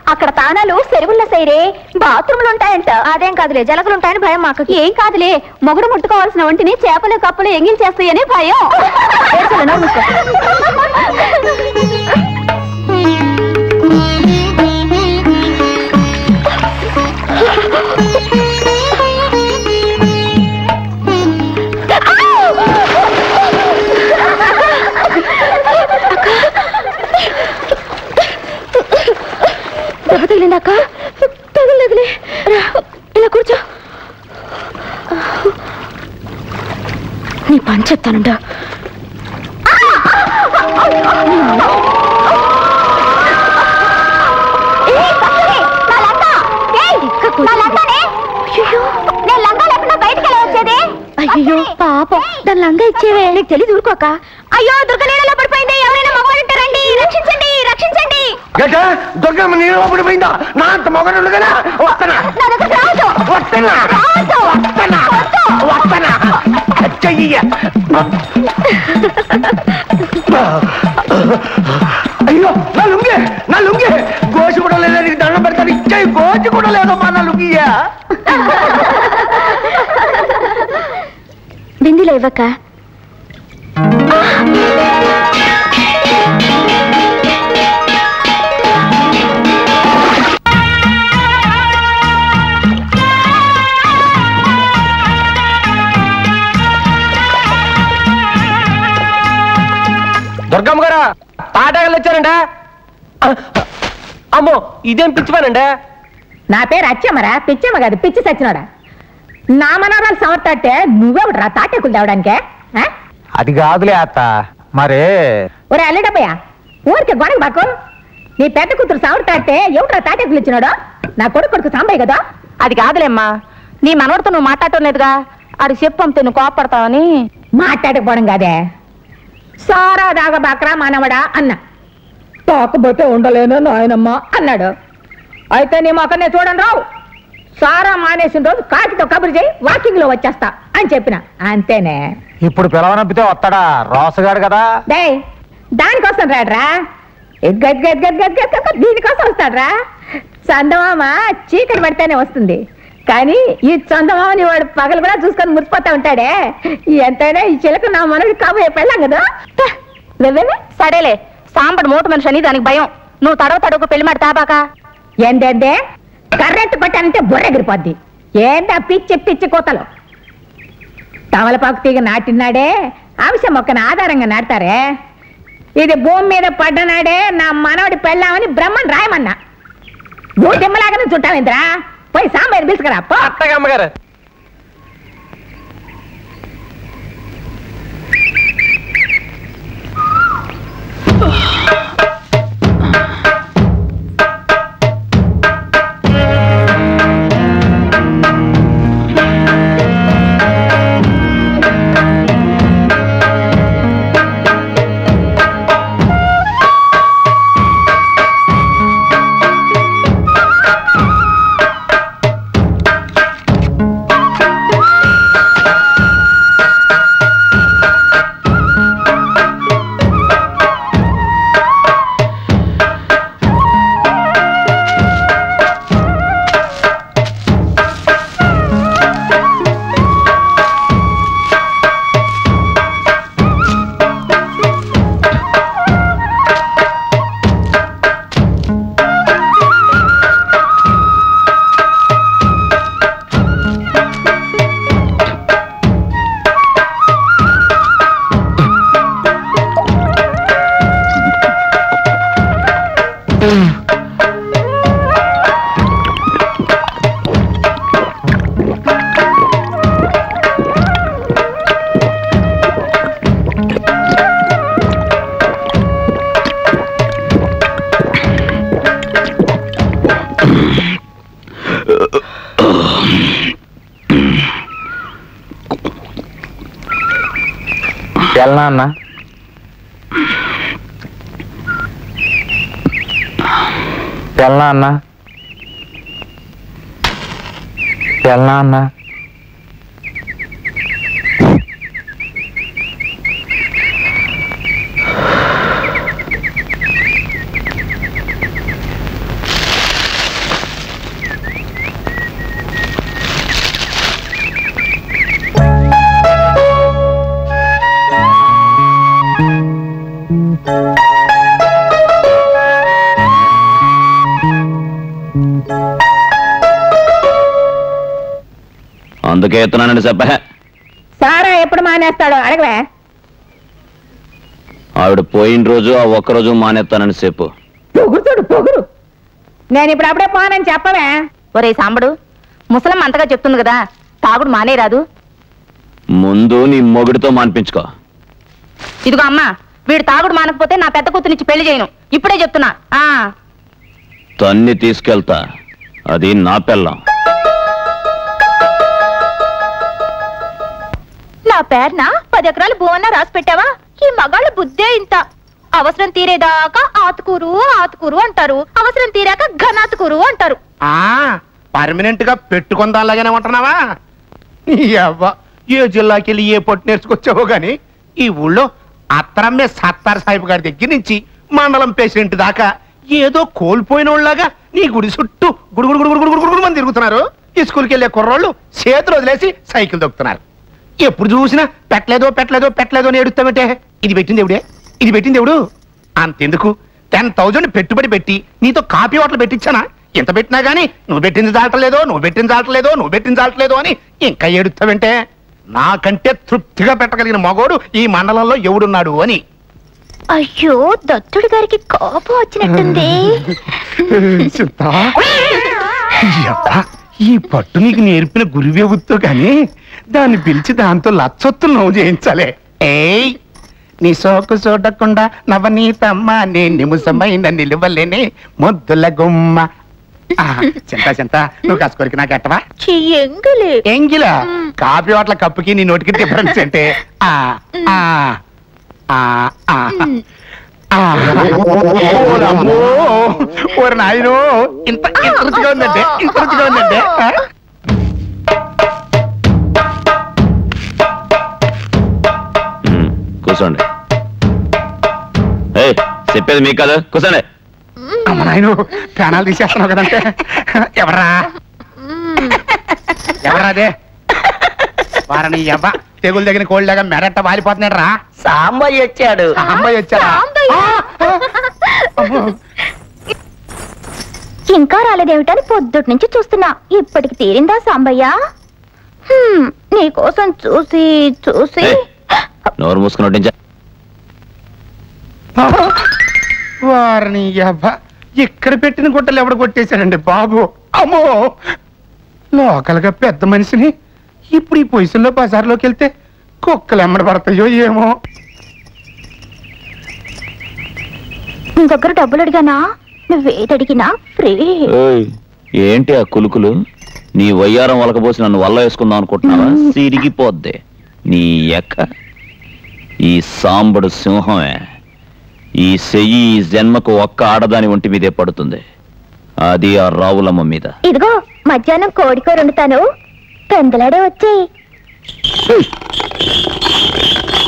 అక్కడ తానాలు చెరువుల్లో సైరే బాత్రూమ్లు ఉంటాయంట అదేం కాదులే జలకలు ఉంటాయని భయం మాకు ఏం కాదులే మొగుడు ముట్టుకోవాల్సిన వంటిని చేపలు కప్పలు ఎంగిల్ చేస్తాయని భయం ఏడ్చలే, నోరు మూసుకో. దెబ్బ తగిలింది అక్క తగలేదులే రా ఇలా కూర్చో నీ పని చెప్తానుండా అయ్యో పాపం దాని లంగా ఇచ్చేవే నీకు తెలియదు ఊరుకోక అయ్యో దుర్గలీలలో పడిపోయింది ఎవరైనా మగవాడుంటారండి రక్షించండి రక్షించండి గట దుర్గమ్మ నీళ్ళు పడిపోయిందా నా అంత మొగడు కదా వస్తనా నా దగ్గర రాదు వస్తనా రాదు వస్తనా వస్తనా చెయ్య అయ్యో నా లుంగి నా లుంగి గోసి కూడా లేదా నీకు దండం పెడతాను ఇచ్చే గోసి కూడా లేదమ్మా నా లుంగియా బిందిలో ఇవ్వక దుర్గమ్మ గారా తాటాగలు వచ్చారంట అమ్మో ఇదేం పిచ్చిపోయానండి నా పేరు అచ్చమ్మరా పిచ్చమ్మ కాదు పిచ్చి సచ్చినోడా నా మనవరాలు సమర్థట్టే నువ్వెవడరా తాటేకులు తేవడానికే ఆ? అది కాదులే అత్త మరే ఒరే అల్లుడబ్బయ్యా ఊరికి గొడవ బాకు నీ పెద్ద కూతురు సమర్థట్టే ఎవడరా తాటేకులు ఇచ్చినాడు నా కొడుకు కొడుకు సాంబయ్య కదా అది కాదులేమ్మా నీ మనవడితో నువ్వు మాట్లాడటం లేదుగా ఆడు చెప్పంతే నువ్వు కోపడతావని మాట్లాడకపోవడం కాదే సారా దాగబాకరా మనవడా అన్న తాకబోతే ఉండలేను నాయనమ్మ అన్నాడు అయితే నీ మొక్కనే చూడండి రావు సారా మానేసిన రోజు కాకితో కబురు చేయి వాకింగ్ లో వచ్చేస్తా అని చెప్పిన అంతేనే ఇప్పుడు పిలవనప్పితే వస్తాడా రోసగాడు కదా డే దానికోసం రాడ్రా ఎద్గద్ గద్ గద్ గద్ గద్ గద్ దీనికోసం వస్తాడ్రా చందమామ చీకటి పడితేనే వస్తుంది కానీ ఈ చందమామని వాడు పగలు కూడా చూసుకొని మురిసిపోతా ఉంటాడే ఎంతైనా ఈ చిలక నా మనకి కాబోయే పెళ్ళాం కదా నువ్వేమే సరేలే సాంబడు మూట మనిషి అని దానికి భయం నువ్వు తడవ తడవకు పెళ్లి మాట తాబాక ఏందేందే కర్రెట్టు పట్టానంటే బుర్రెగిరిపోద్ది ఏందా పిచ్చి పిచ్చి కోతలు తమలపాకు తీగ నాటినాడే అంశం మొక్కను ఆధారంగా నాటుతారే ఇది భూమి మీద పడ్డనాడే నా మనవడి పెళ్ళామని బ్రహ్మన్ రాయమన్నా నువ్వు దిమ్మలాగానే చుట్టావేంద్రా పోయి సాంబారు పిలుచుకురా పో అత్తగమ్మ గారు వెళ్ళనా అన్న వెళ్ళనా అన్న వెళ్ళనా అన్న అందుకే ఎత్తున్నానని చెప్ప సారా ఎప్పుడు మానేస్తాడో అడగవే ఆవిడ పోయిన రోజు ఆ ఒక్క రోజు మానేస్తానని చెప్పు పొగురు చూడు పొగురు నేను ఇప్పుడు అప్పుడే పోనని చెప్పవే ఒరే సాంబడు ముసలమ్మ అంతగా చెప్తుంది కదా తాగుడు మానే రాదు ముందు నీ మొగుడితో మాన్పించుకో ఇదిగో అమ్మా వీడు తాగుడు మానకపోతే నా పెద్ద కూతురిచ్చి పెళ్లి చేయను ఇప్పుడే చెప్తున్నా ఆ తన్ని తీసుకెళ్తా అది నా పెళ్ళం నా పేరున పది ఎకరాలు భూమన్న రాసి పెట్టావా ఈ మగాళ్ళ బుద్ధే ఇంత అవసరం తీరేదాకా ఆతుకూరు ఆతుకూరు అంటారు అవసరం తీరాక ఘనాతుకూరు అంటారు ఆ పర్మనెంట్ గా పెట్టుకుందాలాగానే ఉంటున్నావా ఈ అవ్వ ఏ జిల్లాకి వెళ్ళి ఏ పొట్టు నేర్చుకొచ్చావో గాని ఈ ఊళ్ళో అత్తరమ్మే సత్తార్ సాహిబ్ గారి దగ్గర నుంచి మండలం పేషెంట్ దాకా ఏదో కోల్పోయిన వాళ్ళగా నీ గుడి చుట్టూ గుడుగుడు గుడుగుడు గుడుగుడు గుడుగుడు మంది తిరుగుతున్నారు ఈ స్కూల్కి వెళ్ళే కుర్రోళ్ళు చేతులు వదిలేసి సైకిల్ దొక్కుతున్నారు ఎప్పుడు చూసినా పెట్టలేదో పెట్టలేదో పెట్టలేదో అని ఏడుస్తామంటే ఇది పెట్టింది ఎవడే ఇది పెట్టింది ఎవడు అంతెందుకు టెన్ థౌజండ్ పెట్టుబడి పెట్టి నీతో కాపీ హోటల్ పెట్టించానా ఎంత పెట్టినా గానీ నువ్వు పెట్టింది చాలట్లేదో నువ్వు పెట్టింది చాలట్లేదో నువ్వు పెట్టింది చాలట్లేదో అని ఇంకా ఏడుస్తావంటే నాకంటే తృప్తిగా పెట్టగలిగిన మగోడు ఈ మండలంలో ఎవడున్నాడు అని అయ్యో దత్తుడి గారికి కోపం వచ్చినట్టుంది చింతా, యబ్బా, ఈ పట్టు నీకు నేర్పిన గురువేవుతో కానీ దాన్ని పిలిచి దాంతో లచ్చొత్తులు నవ్వు చేయించాలే ఏయ్ నీ సోకు చూడకుండా నవనీతమ్మ నే నిముసమైన నిలువలేని ముద్దుల గుమ్మ ఆ, చింత చింత నువ్వు కసుకోరికి నాకు ఎట్టవా ఎంగులే ఎంగిలా కాఫీ హోటల్ కప్పుకి నీ నోటికి డిఫరెన్స్ అంటే ఆ ఆ ఆ ఆ ఆ. ఓలమ్మో, ఓరి నాయనో ఇంత ఇంత రుచిగా ఉందంటే ఇంత రుచిగా ఉందంటే ఆ? ఉమ్, కూర్చోండి ఏయ్ చెప్పేది మీకు కాదు కూర్చోండి అమ్మ నాయను ప్రాణాలు తీసేస్తున్నావు కదంటే ఎవరా ఎవరా అదే వారని ఎవ్వ తెగులు దగ్గర కోళ్ళగా మెరట్ట వాలిపోతున్నాడు రా సాంబయ్య వచ్చాడు అమ్మాయి వచ్చారా ఇంకా రాలేదేమిటని పొద్దుటి నుంచి చూస్తున్నా ఇప్పటికి తీరిందా సాంబయ్య హ్మ్, నీకోసం చూసి చూసి ఏయ్, నోరు మూసుకుని వడ్డించా వారిని అబ్బ ఇక్కడ పెట్టిన గుట్టలు ఎవడు కొట్టేశాడండి బాబు అమ్మో లోకల్గా పెద్ద మనిషిని ఇప్పుడు ఈ పొజిషన్లో బజార్లోకి వెళ్తే కుక్కలు ఎమ్మడి పడతాయో ఏమో నీ దగ్గర డబ్బులు అడిగానా నువ్వేదడిగినా ఫ్రీ ఏయ్, ఏంటి ఆ కులుకులు నీ వయ్యారం వలకపోసి నన్ను వల్ల వేసుకుందాం అనుకుంటున్నావా సిరిగిపోద్ది నీ ఎక్క ఈ సాంబడు సింహమే ఈ చెయ్యి ఈ జన్మకు ఒక్క ఆడదాని ఒంటి మీదే పడుతుంది అది ఆ రావులమ్మ మీద ఇదిగో మధ్యాహ్నం కోడికూర వండుతాను పెందలాడే వచ్చేయి